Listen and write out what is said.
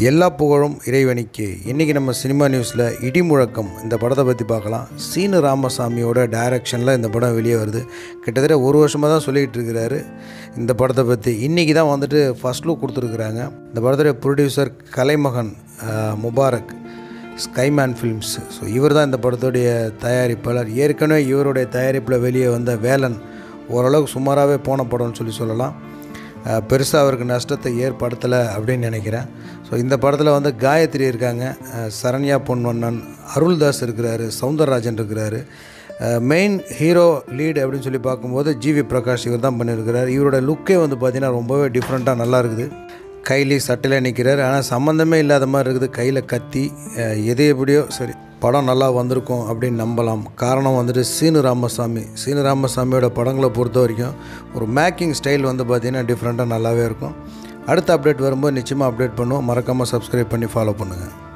எல்லா புகழும் இறைவனிக்கு இன்றைக்கி நம்ம சினிமா நியூஸில் இடி முழக்கம் இந்த படத்தை பற்றி பார்க்கலாம் சீனு ராமசாமியோட டைரக்ஷனில் இந்த படம் வெளியே வருது கிட்டத்தட்ட ஒரு வருஷமாக தான் சொல்லிகிட்டு இருக்கிறாரு இந்த படத்தை பற்றி இன்றைக்கி தான் வந்துட்டு ஃபஸ்ட் லுக் கொடுத்துருக்குறாங்க இந்த படத்துடைய ப்ரொடியூசர் கலைமகன் அஹ், முபாரக் ஸ்கைமேன் ஃபிலிம்ஸ் ஸோ இவர் தான் இந்த படத்துடைய தயாரிப்பாளர் ஏற்கனவே இவருடைய தயாரிப்பில் வெளியே வந்த வேலன் ஓரளவுக்கு சுமாராகவே போன படம்னு சொல்லி சொல்லலாம் பெருசாக அவருக்கு நஷ்டத்தை ஏற்படுத்தலை அப்படின்னு நினைக்கிறேன் ஸோ இந்த படத்தில் வந்து காயத்ரி இருக்காங்க அஹ் சரண்யா பொன்வண்ணன் அருள்தாஸ் இருக்கிறாரு சவுந்தரராஜன் இருக்கிறாரு மெயின் ஹீரோ லீட் அப்படின்னு சொல்லி பார்க்கும்போது ஜிவி பிரகாஷ் இவர் தான் பண்ணியிருக்கிறார் இவரோட லுக்கே வந்து பார்த்திங்கன்னா ரொம்பவே டிஃப்ரெண்ட்டாக நல்லா இருக்குது கைலி சட்டையில் நிற்கிறார் ஆனால் சம்மந்தமே இல்லாத மாதிரி இருக்குது கையில் கத்தி அஹ் எது எப்படியோ சரி படம் நல்லா வந்திருக்கும் அப்படின்னு நம்பலாம் காரணம் வந்துட்டு சீனு ராமசாமி சீனு ராமசாமியோட படங்களை பொறுத்த வரைக்கும் ஒரு மேக்கிங் ஸ்டைல் வந்து பார்த்திங்கன்னா டிஃப்ரெண்ட்டாக நல்லாவே இருக்கும் அடுத்த அப்டேட் வரும்போது நிச்சயமாக அப்டேட் பண்ணுவோம் மறக்காமல் சப்ஸ்கிரைப் பண்ணி ஃபாலோ பண்ணுங்கள்